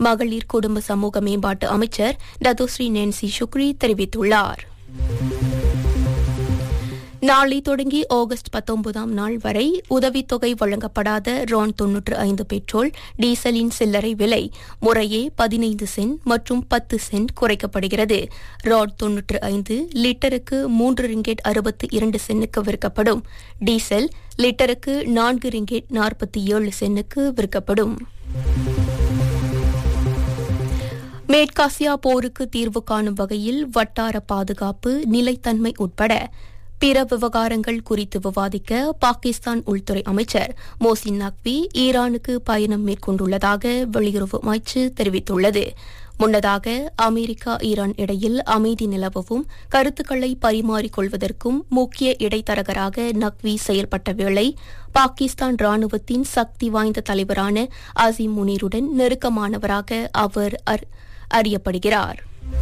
மகளிர் குடும்ப சமூக மேம்பாட்டு அமைச்சர் டத்துஸ்ரீ நேன்சி சுக்ரி தெரிவித்துள்ளார் நாளை தொடங்கி ஆகஸ்ட் பத்தொன்பதாம் நாள் வரை உதவித்தொகை வழங்கப்படாத ரான் தொன்னூற்று ஐந்து பெட்ரோல் டீசலின் சில்லறை விலை முறையே பதினைந்து சென்ட் மற்றும் பத்து சென்ட் குறைக்கப்படுகிறது ராட் தொன்னூற்று ஐந்து லிட்டருக்கு மூன்று ரிங்கெட் அறுபத்தி இரண்டு சென்னுக்கு விற்கப்படும் டீசல் லிட்டருக்கு நான்கு ரிங்கெட் நாற்பத்தி ஏழு சென்னுக்கு விற்கப்படும் மேற்காசியா போருக்கு தீர்வு காணும் வகையில் வட்டார பாதுகாப்பு நிலைத்தன்மை உட்பட பிற விவகாரங்கள் குறித்து விவாதிக்க பாகிஸ்தான் உள்துறை அமைச்சர் மோசின் நக்வி ஈரானுக்கு பயணம் மேற்கொண்டுள்ளதாக வெளியுறவு அமைச்சு தெரிவித்துள்ளது முன்னதாக அமெரிக்கா ஈரான் இடையில் அமைதி நிலவவும் கருத்துக்களை பரிமாறிக்கொள்வதற்கும் முக்கிய இடைத்தரகராக நக்வி செயல்பட்ட வேளை பாகிஸ்தான் ராணுவத்தின் சக்தி வாய்ந்த தலைவரான அசீம் முனீருடன் நெருக்கமானவராக அவர் அறியப்படுகிறார்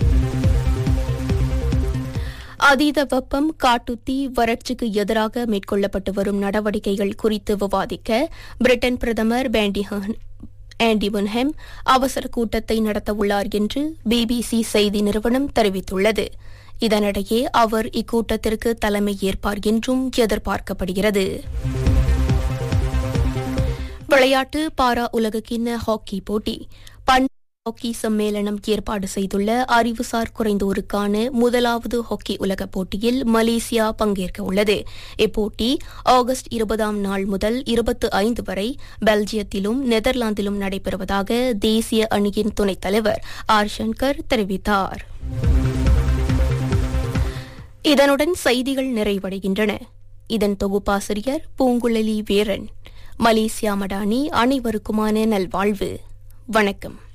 அதீத வெப்பம் காட்டுத்தீ வறட்சிக்கு எதிராக மேற்கொள்ளப்பட்டு வரும் நடவடிக்கைகள் குறித்து விவாதிக்க பிரிட்டன் பிரதமர் பேண்டிஹன் ஆண்டி புன்ஹெம் அவசர கூட்டத்தை நடத்தவுள்ளார் என்று பிபிசி செய்தி நிறுவனம் தெரிவித்துள்ளது இதனிடையே அவர் இக்கூட்டத்திற்கு தலைமை ஏற்பார் என்றும் எதிர்பார்க்கப்படுகிறது விளையாட்டு பாரா உலகக்கிண்ண ஹாக்கி போட்டி பன் ஹாக்கி சம்மேளனம் ஏற்பாடு செய்துள்ள அறிவுசார் குறைந்தோருக்கான முதலாவது ஹாக்கி உலகப் போட்டியில் மலேசியா பங்கேற்க உள்ளது இப்போட்டி ஆகஸ்ட் இருபதாம் நாள் முதல் இருபத்தி ஐந்து வரை பெல்ஜியத்திலும் நெதர்லாந்திலும் நடைபெறுவதாக தேசிய அணியின் துணைத் தலைவர் ஆர் சங்கர் தெரிவித்தார் இதனுடன் செய்திகள் நிறைவடைகின்றன இதன் தொகுப்பாசிரியர் பூங்குழலி வீரன் மலேசியா மடானி அனைவருக்குமான நல்வாழ்வு வணக்கம்